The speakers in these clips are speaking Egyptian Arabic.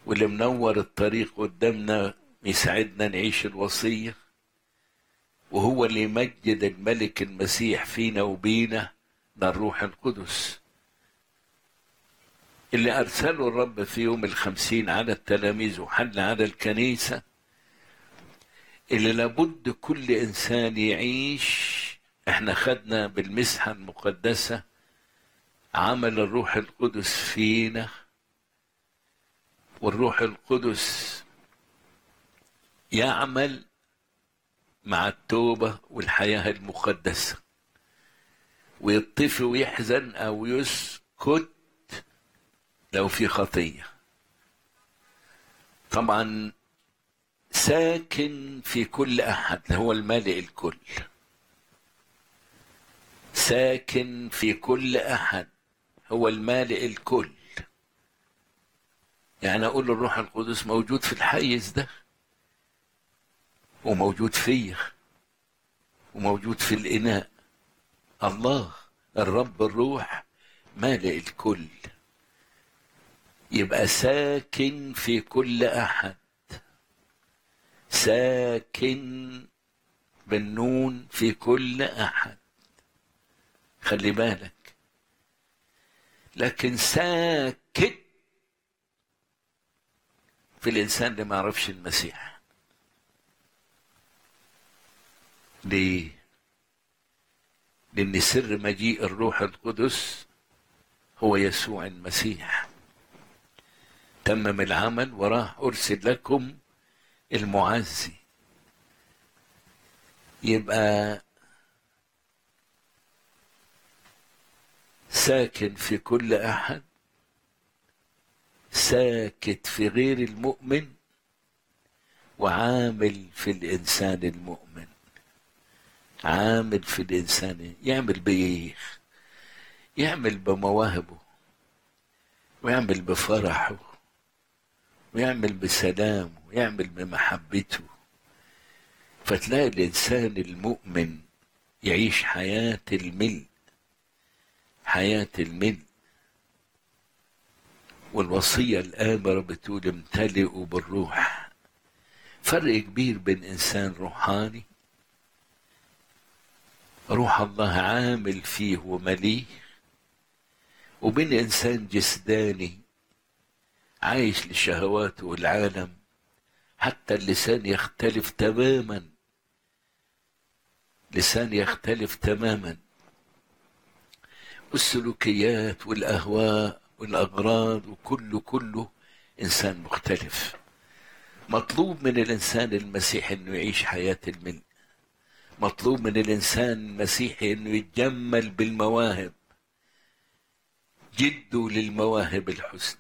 واللي منور الطريق قدامنا يساعدنا نعيش الوصية وهو اللي يمجد الملك المسيح فينا وبينا ده الروح القدس اللي أرسله الرب في يوم الخمسين على التلاميذ وحل على الكنيسة اللي لابد كل إنسان يعيش احنا خدنا بالمسحة المقدسة عمل الروح القدس فينا والروح القدس يعمل مع التوبة والحياة المقدسة ويطفي ويحزن أو يسكت لو في خطية طبعا ساكن في كل أحد هو المالئ الكل ساكن في كل أحد هو المالئ الكل يعني أقول الروح القدس موجود في الحيز ده وموجود فيا وموجود في الإناء الله الرب الروح مالئ الكل يبقى ساكن في كل أحد ساكن بالنون في كل أحد خلي بالك لكن ساكت في الإنسان اللي ما يعرفش المسيح ليه؟ لأن سر مجيء الروح القدس هو يسوع المسيح تمم العمل وراح أرسل لكم المعزي يبقى ساكن في كل أحد ساكت في غير المؤمن وعامل في الإنسان المؤمن عامل في الإنسان يعمل بإيه يعمل بمواهبه ويعمل بفرحه ويعمل بسلامه ويعمل بمحبته فتلاقي الإنسان المؤمن يعيش حياة الملء حياة الملء والوصية الآمرة بتقول امتلئوا بالروح فرق كبير بين إنسان روحاني روح الله عامل فيه ومليه وبين إنسان جسداني عايش لشهواته والعالم حتى اللسان يختلف تماما لسان يختلف تماما والسلوكيات والأهواء والأغراض وكله كله إنسان مختلف مطلوب من الإنسان المسيحي إنه يعيش حياة الملء مطلوب من الإنسان المسيحي إنه يتجمل بالمواهب جدوا للمواهب الحسنى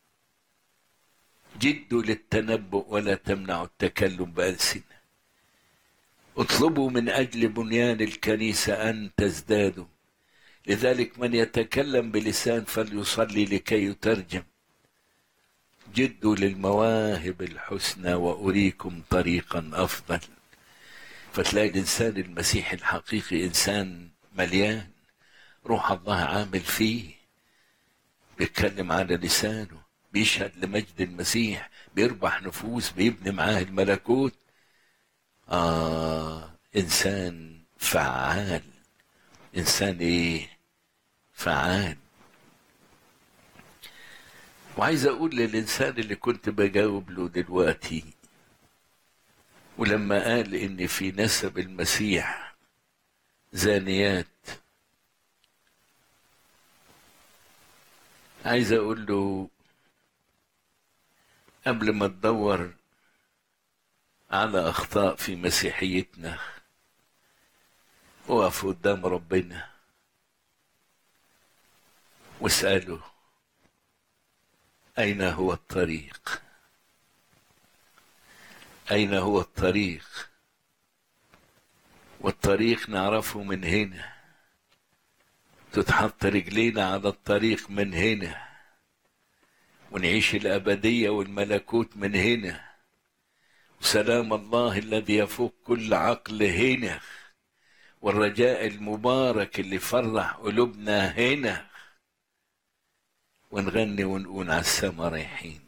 جدوا للتنبؤ ولا تمنعوا التكلم بألسنة اطلبوا من أجل بنيان الكنيسة أن تزدادوا لذلك من يتكلم بلسان فليصلي لكي يترجم جدوا للمواهب الحسنى وأريكم طريقا أفضل فتلاقي الإنسان المسيحي الحقيقي إنسان مليان روح الله عامل فيه بيتكلم على لسانه بيشهد لمجد المسيح بيربح نفوس بيبني معاه الملكوت آه إنسان فعال إنسان إيه فعال وعايز أقول للإنسان اللي كنت بجاوب له دلوقتي ولما قال إن في نسب المسيح زانيات عايز أقول له قبل ما تدور على أخطاء في مسيحيتنا وقف قدام ربنا واسأله أين هو الطريق أين هو الطريق والطريق نعرفه من هنا تتحط رجلينا على الطريق من هنا ونعيش الأبدية والملكوت من هنا وسلام الله الذي يفوق كل عقل هنا والرجاء المبارك اللي فرح قلوبنا هنا ونغني ونقول على السما رايحين